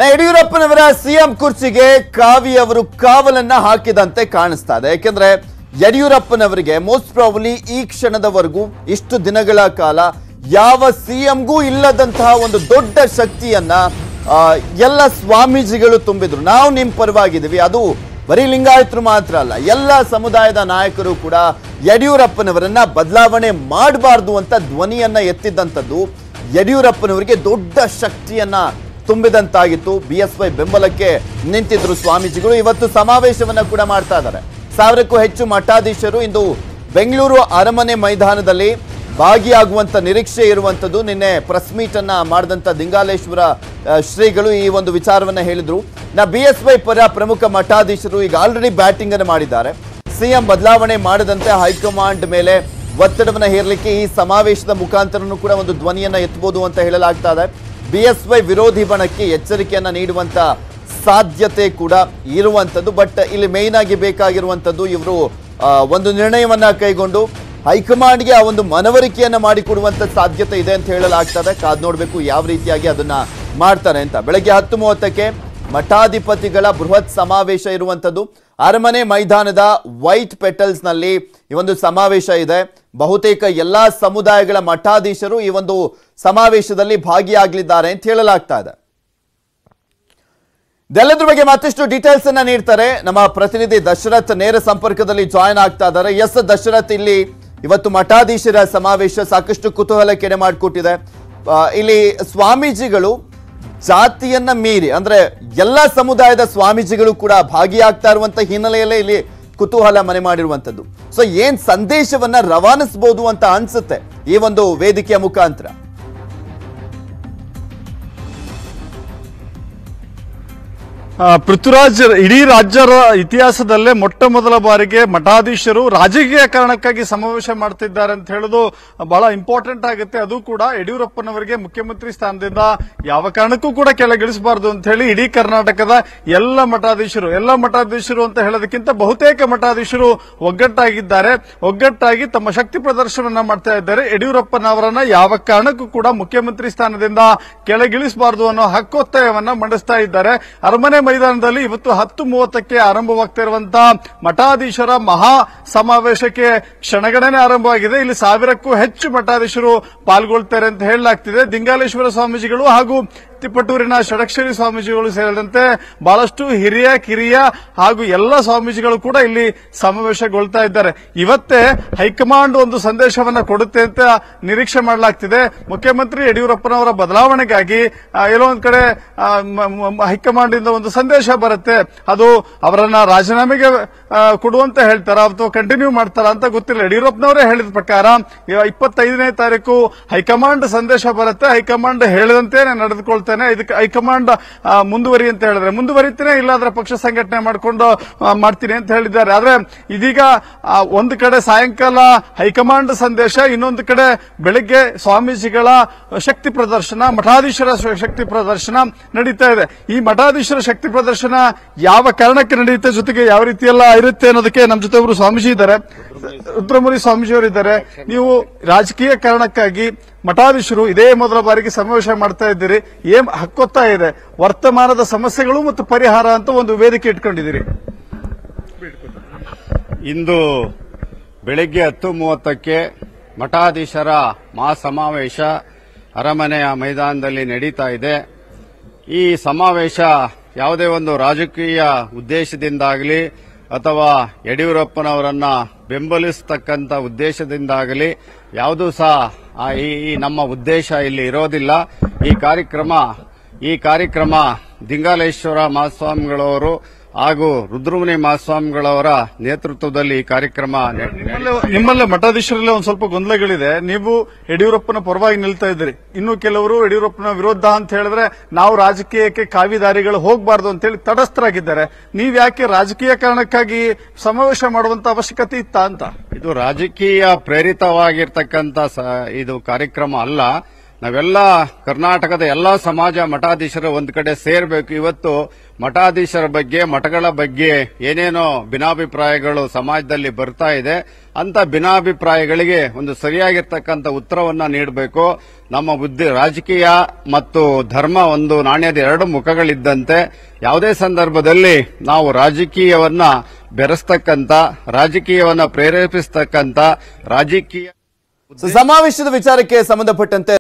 ನಾ ಯಡಿಯೂರಪ್ಪನವರ ಸಿಎಂ ಕುರ್ಚಿಗೆ ಕಾವಿ ಅವರು ಕಾವಲನ್ನ ಹಾಕಿದಂತೆ ಕಾಣಿಸ್ತಾ ಇದೆ ಯಾಕೆಂದ್ರೆ ಯಡಿಯೂರಪ್ಪನವರಿಗೆ ಮೋಸ್ಟ್ ಪ್ರಾಬಲಿ ಈ ಕ್ಷಣದವರೆಗೂ ಇಷ್ಟು ದಿನಗಳ ಕಾಲ ಯಾವ ಸಿಎಂಗೂ ಇಲ್ಲದಂತಹ ಒಂದು ದೊಡ್ಡ ಶಕ್ತಿಯನ್ನ ಆ, ಎಲ್ಲ ಸ್ವಾಮೀಜಿಗಳು ತುಂಬಿದ್ರು ನಾವು ನಿಮ್ ಪರವಾಗಿದ್ದೀವಿ ಅದು ಬರೀ ಲಿಂಗಾಯತರು ಮಾತ್ರ ಅಲ್ಲ ಎಲ್ಲ ಸಮುದಾಯದ ನಾಯಕರು ಕೂಡ ಯಡಿಯೂರಪ್ಪನವರನ್ನ ಬದಲಾವಣೆ ಮಾಡಬಾರ್ದು ಅಂತ ಧ್ವನಿಯನ್ನ ಎತ್ತಿದ್ದಂಥದ್ದು ಯಡಿಯೂರಪ್ಪನವರಿಗೆ ದೊಡ್ಡ ಶಕ್ತಿಯನ್ನ ತುಂಬಿದಂತಾಗಿತ್ತು ಬಿ ಎಸ್ ವೈ ಬೆಂಬಲಕ್ಕೆ ನಿಂತಿದ್ರು ಸ್ವಾಮೀಜಿಗಳು ಇವತ್ತು ಸಮಾವೇಶವನ್ನ ಕೂಡ ಮಾಡ್ತಾ ಇದ್ದಾರೆ ಸಾವಿರಕ್ಕೂ ಹೆಚ್ಚು ಮಠಾಧೀಶರು ಇಂದು ಬೆಂಗಳೂರು ಅರಮನೆ ಮೈದಾನದಲ್ಲಿ ಭಾಗಿಯಾಗುವಂತ ನಿರೀಕ್ಷೆ ಇರುವಂತದ್ದು ನಿನ್ನೆ ಪ್ರೆಸ್ ಮೀಟ್ ಅನ್ನ ಮಾಡಿದಂತ ದಿಂಗಾಲೇಶ್ವರ ಆ, ಶ್ರೀಗಳು ಈ ಒಂದು ವಿಚಾರವನ್ನ ಹೇಳಿದ್ರು ನಾ ಬಿ ಎಸ್ ವೈ ಪರ ಪ್ರಮುಖ ಮಠಾಧೀಶರು ಈಗ ಆಲ್ರೆಡಿ ಬ್ಯಾಟಿಂಗ್ ಅನ್ನು ಮಾಡಿದ್ದಾರೆ ಸಿಎಂ ಬದಲಾವಣೆ ಮಾಡದಂತೆ ಹೈಕಮಾಂಡ್ ಮೇಲೆ ಒತ್ತಡವನ್ನ ಹೇರಲಿಕ್ಕೆ ಈ ಸಮಾವೇಶದ ಮುಖಾಂತರನೂ ಕೂಡ ಒಂದು ಧ್ವನಿಯನ್ನ ಎತ್ತಬಹುದು ಅಂತ ಹೇಳಲಾಗ್ತಾ ಇದೆ ಬಿ ಎಸ್ ವೈ ವಿರೋಧಿ ಬಣಕ್ಕೆ ಎಚ್ಚರಿಕೆಯನ್ನ ನೀಡುವಂತ ಸಾಧ್ಯತೆ ಕೂಡ ಇರುವಂತದ್ದು ಬಟ್ ಇಲ್ಲಿ ಮೇಯ್ನ್ ಆಗಿ ಬೇಕಾಗಿರುವಂತದ್ದು ಇವರು ಒಂದು ನಿರ್ಣಯವನ್ನ ಕೈಗೊಂಡು ಹೈಕಮಾಂಡ್ಗೆ ಆ ಒಂದು ಮನವರಿಕೆಯನ್ನ ಮಾಡಿಕೊಡುವಂತ ಸಾಧ್ಯತೆ ಇದೆ ಅಂತ ಹೇಳಲಾಗ್ತದೆ ಕಾದ್ ನೋಡ್ಬೇಕು ಯಾವ ರೀತಿಯಾಗಿ ಅದನ್ನ ಮಾಡ್ತಾರೆ ಅಂತ ಬೆಳಗ್ಗೆ ಹತ್ತು ಮೂವತ್ತಕ್ಕೆ ಮಠಾಧಿಪತಿಗಳ ಬೃಹತ್ ಸಮಾವೇಶ ಇರುವಂತದ್ದು ಅರಮನೆ ಮೈದಾನದ ವೈಟ್ ಪೆಟಲ್ಸ್ ನಲ್ಲಿ ಈ ಒಂದು ಸಮಾವೇಶ ಇದೆ ಬಹುತೇಕ ಎಲ್ಲಾ ಸಮುದಾಯಗಳ ಮಠಾಧೀಶರು ಈ ಒಂದು ಸಮಾವೇಶದಲ್ಲಿ ಭಾಗಿಯಾಗಲಿದ್ದಾರೆ ಅಂತ ಹೇಳಲಾಗ್ತಾ ಇದೆ ಇದೆಲ್ಲದ್ರ ಬಗ್ಗೆ ಮತ್ತಷ್ಟು ಡೀಟೇಲ್ಸ್ ಅನ್ನ ನೀಡ್ತಾರೆ ನಮ್ಮ ಪ್ರತಿನಿಧಿ ದಶರಥ್ ನೇರ ಸಂಪರ್ಕದಲ್ಲಿ ಜಾಯ್ನ್ ಆಗ್ತಾ ಇದ್ದಾರೆ ಎಸ್ ದಶರಥ್ ಇಲ್ಲಿ ಇವತ್ತು ಮಠಾಧೀಶರ ಸಮಾವೇಶ ಸಾಕಷ್ಟು ಕುತೂಹಲಕ್ಕೆಡೆ ಮಾಡಿಕೊಟ್ಟಿದೆ ಆ, ಇಲ್ಲಿ ಸ್ವಾಮೀಜಿಗಳು ಜಾತಿಯನ್ನ ಮೀರಿ ಅಂದ್ರೆ ಎಲ್ಲ ಸಮುದಾಯದ ಸ್ವಾಮೀಜಿಗಳು ಕೂಡ ಭಾಗಿಯಾಗ್ತಾ ಇರುವಂತ ಹಿನ್ನೆಲೆಯಲ್ಲೇ ಇಲ್ಲಿ ಕುತೂಹಲ ಮನೆ ಮಾಡಿರುವಂತದ್ದು ಸೊ ಏನ್ ಸಂದೇಶವನ್ನ ರವಾನಿಸಬಹುದು ಅಂತ ಅನ್ಸುತ್ತೆ ಈ ಒಂದು ವೇದಿಕೆಯ ಮುಖಾಂತರ ಆ, ಪೃಥ್ವಿರಾಜ್ ಇಡೀ ರಾಜ್ಯದ ಇತಿಹಾಸದಲ್ಲೇ ಮೊಟ್ಟ ಮೊದಲ ಬಾರಿಗೆ ಮಠಾಧೀಶರು ರಾಜಕೀಯ ಕಾರಣಕ್ಕಾಗಿ ಸಮಾವೇಶ ಮಾಡ್ತಿದ್ದಾರೆ ಅಂತ ಹೇಳೋದು ಬಹಳ ಇಂಪಾರ್ಟೆಂಟ್ ಆಗುತ್ತೆ ಅದು ಕೂಡ ಯಡಿಯೂರಪ್ಪನವರಿಗೆ ಮುಖ್ಯಮಂತ್ರಿ ಸ್ಥಾನದಿಂದ ಯಾವ ಕಾರಣಕ್ಕೂ ಕೂಡ ಕೆಳಗಿಳಿಸಬಾರದು ಅಂತ ಹೇಳಿ ಇಡೀ ಕರ್ನಾಟಕದ ಎಲ್ಲ ಮಠಾಧೀಶರು ಎಲ್ಲ ಮಠಾಧೀಶರು ಅಂತ ಹೇಳೋದಕ್ಕಿಂತ ಬಹುತೇಕ ಮಠಾಧೀಶರು ಒಗ್ಗಟ್ಟಾಗಿದ್ದಾರೆ ಒಗ್ಗಟ್ಟಾಗಿ ತಮ್ಮ ಶಕ್ತಿ ಪ್ರದರ್ಶನವನ್ನ ಮಾಡ್ತಾ ಇದ್ದಾರೆ ಯಡಿಯೂರಪ್ಪನವರನ್ನ ಯಾವ ಕಾರಣಕ್ಕೂ ಕೂಡ ಮುಖ್ಯಮಂತ್ರಿ ಸ್ಥಾನದಿಂದ ಕೆಳಗಿಳಿಸಬಾರದು ಅನ್ನೋ ಹಕ್ಕೊತ್ತಾಯವನ್ನ ಮಂಡಿಸ್ತಾ ಇದ್ದಾರೆ ಅರಮನೆ ಮೈದಾನದಲ್ಲಿ ಇವತ್ತು ಹತ್ತು ಮೂವತ್ತಕ್ಕೆ ಆರಂಭವಾಗ್ತಾ ಇರುವಂತಹ ಮಠಾಧೀಶರ ಮಹಾ ಸಮಾವೇಶಕ್ಕೆ ಕ್ಷಣಗಣನೆ ಆರಂಭವಾಗಿದೆ ಇಲ್ಲಿ ಸಾವಿರಕ್ಕೂ ಹೆಚ್ಚು ಮಠಾಧೀಶರು ಪಾಲ್ಗೊಳ್ತಾರೆ ಅಂತ ಹೇಳಲಾಗ್ತಿದೆ ದಿಂಗಾಲೇಶ್ವರ ಸ್ವಾಮೀಜಿಗಳು ಹಾಗೂ ತಿಪ್ಪಟೂರಿನ ಷಡಕ್ಷರಿ ಸ್ವಾಮೀಜಿಗಳು ಸೇರಿದಂತೆ ಬಹಳಷ್ಟು ಹಿರಿಯ ಕಿರಿಯ ಹಾಗೂ ಎಲ್ಲ ಸ್ವಾಮೀಜಿಗಳು ಕೂಡ ಇಲ್ಲಿ ಸಮಾವೇಶಗೊಳ್ತಾ ಇದ್ದಾರೆ ಇವತ್ತೇ ಹೈಕಮಾಂಡ್ ಒಂದು ಸಂದೇಶವನ್ನ ಕೊಡುತ್ತೆ ಅಂತ ನಿರೀಕ್ಷೆ ಮಾಡಲಾಗ್ತಿದೆ ಮುಖ್ಯಮಂತ್ರಿ ಯಡಿಯೂರಪ್ಪನವರ ಬದಲಾವಣೆಗಾಗಿ ಆ, ಎಲ್ಲೋ ಒಂದ್ ಕಡೆ ಆ, ಮ- ಮ- ಹೈಕಮಾಂಡ್ ಇಂದ ಒಂದು ಸಂದೇಶ ಬರುತ್ತೆ ಅದು ಅವರನ್ನ ರಾಜೀನಾಮೆಗೆ ಆ, ಕೊಡುವಂತ ಹೇಳ್ತಾರ ಅಥವಾ ಕಂಟಿನ್ಯೂ ಮಾಡ್ತಾರ ಅಂತ ಗೊತ್ತಿಲ್ಲ ಯಡಿಯೂರಪ್ಪನವರೇ ಹೇಳಿದ ಪ್ರಕಾರ ಇವ- ಇಪ್ಪತ್ತೈದನೇ ತಾರೀಕು ಹೈಕಮಾಂಡ್ ಸಂದೇಶ ಬರುತ್ತೆ ಹೈಕಮಾಂಡ್ ಹೇಳಿದಂತೆ ನಾನು ನಡೆದುಕೊಳ್ತೇನೆ ಇದಕ್ಕೆ ಹೈಕಮಾಂಡ್ ಆ, ಮುಂದುವರಿ ಅಂತ ಹೇಳಿದ್ರೆ ಮುಂದುವರಿತೇನೆ ಇಲ್ಲಾದ್ರೆ ಪಕ್ಷ ಸಂಘಟನೆ ಮಾಡಿಕೊಂಡು ಮಾಡ್ತೀನಿ ಅಂತ ಹೇಳಿದ್ದಾರೆ ಆದ್ರೆ ಇದೀಗ ಆ, ಒಂದು ಕಡೆ ಸಾಯಂಕಾಲ ಹೈಕಮಾಂಡ್ ಸಂದೇಶ ಇನ್ನೊಂದು ಕಡೆ ಬೆಳಿಗ್ಗೆ ಸ್ವಾಮೀಜಿಗಳ ಶಕ್ತಿ ಪ್ರದರ್ಶನ ಮಠಾಧೀಶರ ಶ- ಶಕ್ತಿ ಪ್ರದರ್ಶನ ನಡೀತಾ ಇದೆ ಈ ಮಠಾಧೀಶರ ಶಕ್ತಿ ಪ್ರದರ್ಶನ ಯಾವ ಕಾರಣಕ್ಕೆ ನಡೆಯುತ್ತೆ ಜೊತೆಗೆ ಯಾವ ರೀತಿಯೆಲ್ಲ ಇರುತ್ತೆ ಅನ್ನೋದಕ್ಕೆ ನಮ್ಮ ಜೊತೆ ಒಬ್ರು ಸ್ವಾಮೀಜಿ ಇದ್ದಾರೆ ರುದ್ರಮುನಿ ಸ್ವಾಮೀಜಿಯವರು ಇದ್ದಾರೆ ನೀವು ರಾಜಕೀಯ ಕಾರಣಕ್ಕಾಗಿ ಮಠಾಧೀಶರು ಇದೇ ಮೊದಲ ಬಾರಿಗೆ ಸಮಾವೇಶ ಮಾಡ್ತಾ ಇದ್ದೀರಿ ಏನ್ ಹಕ್ಕೊತ್ತಾ ಇದೆ ವರ್ತಮಾನದ ಸಮಸ್ಯೆಗಳು ಮತ್ತು ಪರಿಹಾರ ಅಂತ ಒಂದು ವೇದಿಕೆ ಇಟ್ಕೊಂಡಿದ್ದೀರಿ ಇಂದು ಬೆಳಗ್ಗೆ ಹತ್ತು ಮೂವತ್ತಕ್ಕೆ ಮಠಾಧೀಶರ ಮಹಾಸಮಾವೇಶ ಅರಮನೆಯ ಮೈದಾನದಲ್ಲಿ ನಡೀತಾ ಇದೆ ಈ ಸಮಾವೇಶ ಯಾವುದೇ ಒಂದು ರಾಜಕೀಯ ಉದ್ದೇಶದಿಂದಾಗಲಿ ಅಥವಾ ಯಡಿಯೂರಪ್ಪನವರನ್ನ ಬೆಂಬಲಿಸತಕ್ಕಂಥ ಉದ್ದೇಶದಿಂದಾಗಲಿ ಯಾವುದೂ ಸಹ ಆ ಈ ಈ ನಮ್ಮ ಉದ್ದೇಶ ಇಲ್ಲಿ ಇರೋದಿಲ್ಲ ಈ ಕಾರ್ಯಕ್ರಮ ಈ ಕಾರ್ಯಕ್ರಮ ದಿಂಗಾಲೇಶ್ವರ ಮಹಾಸ್ವಾಮಿಗಳವರು ಹಾಗೂ ರುದ್ರಮುನಿ ಮಹಾಸ್ವಾಮಿಗಳವರ ನೇತೃತ್ವದಲ್ಲಿ ಈ ಕಾರ್ಯಕ್ರಮ ನೆ- ನಿಮ್ಮಲ್ಲೇ- ನಿಮ್ಮಲ್ಲೇ ಮಠಾಧೀಶರಲ್ಲೇ ಒಂದು ಸ್ವಲ್ಪ ಗೊಂದಲಗಳಿದೆ ನೀವು ಯಡಿಯೂರಪ್ಪನ ಪರವಾಗಿ ನಿಲ್ತಾ ಇದ್ದೀರಿ ಇನ್ನು ಕೆಲವರು ಯಡಿಯೂರಪ್ಪನ ವಿರೋಧ ಅಂತ ಹೇಳಿದ್ರೆ ನಾವು ರಾಜಕೀಯಕ್ಕೆ ಕಾವಿದಾರಿಗಳು ಹೋಗಬಾರ್ದು ಅಂತ ಹೇಳಿ ತಟಸ್ಥರಾಗಿದ್ದಾರೆ ನೀವ್ ಯಾಕೆ ರಾಜಕೀಯ ಕಾರಣಕ್ಕಾಗಿ ಸಮಾವೇಶ ಮಾಡುವಂತ ಅವಶ್ಯಕತೆ ಇತ್ತಾ ಅಂತ ಇದು ರಾಜಕೀಯ ಪ್ರೇರಿತವಾಗಿರ್ತಕ್ಕಂಥ ಸ- ಇದು ಕಾರ್ಯಕ್ರಮ ಅಲ್ಲ ನಾವೆಲ್ಲ ಕರ್ನಾಟಕದ ಎಲ್ಲ ಸಮಾಜ ಮಠಾಧೀಶರು ಒಂದ್ ಕಡೆ ಸೇರ್ಬೇಕು ಇವತ್ತು ಮಠಾಧೀಶರ ಬಗ್ಗೆ ಮಠಗಳ ಬಗ್ಗೆ ಏನೇನೋ ಭಿನ್ನಾಭಿಪ್ರಾಯಗಳು ಸಮಾಜದಲ್ಲಿ ಬರ್ತಾ ಇದೆ ಅಂತ ಭಿನ್ನಾಭಿಪ್ರಾಯಗಳಿಗೆ ಒಂದು ಸರಿಯಾಗಿರ್ತಕ್ಕಂಥ ಉತ್ತರವನ್ನ ನೀಡಬೇಕು ನಮ್ಮ ಬುದ್ಧಿ ರಾಜಕೀಯ ಮತ್ತು ಧರ್ಮ ಒಂದು ನಾಣ್ಯದ ಎರಡು ಮುಖಗಳಿದ್ದಂತೆ ಯಾವುದೇ ಸಂದರ್ಭದಲ್ಲಿ ನಾವು ರಾಜಕೀಯವನ್ನ ಬೆರೆಸ್ತಕ್ಕಂಥ ರಾಜಕೀಯವನ್ನ ಪ್ರೇರೇಪಿಸ್ತಕ್ಕಂಥ ರಾಜಕೀಯ ಸೊ ಸಮಾವೇಶದ ವಿಚಾರಕ್ಕೆ ಸಂಬಂಧಪಟ್ಟಂತೆ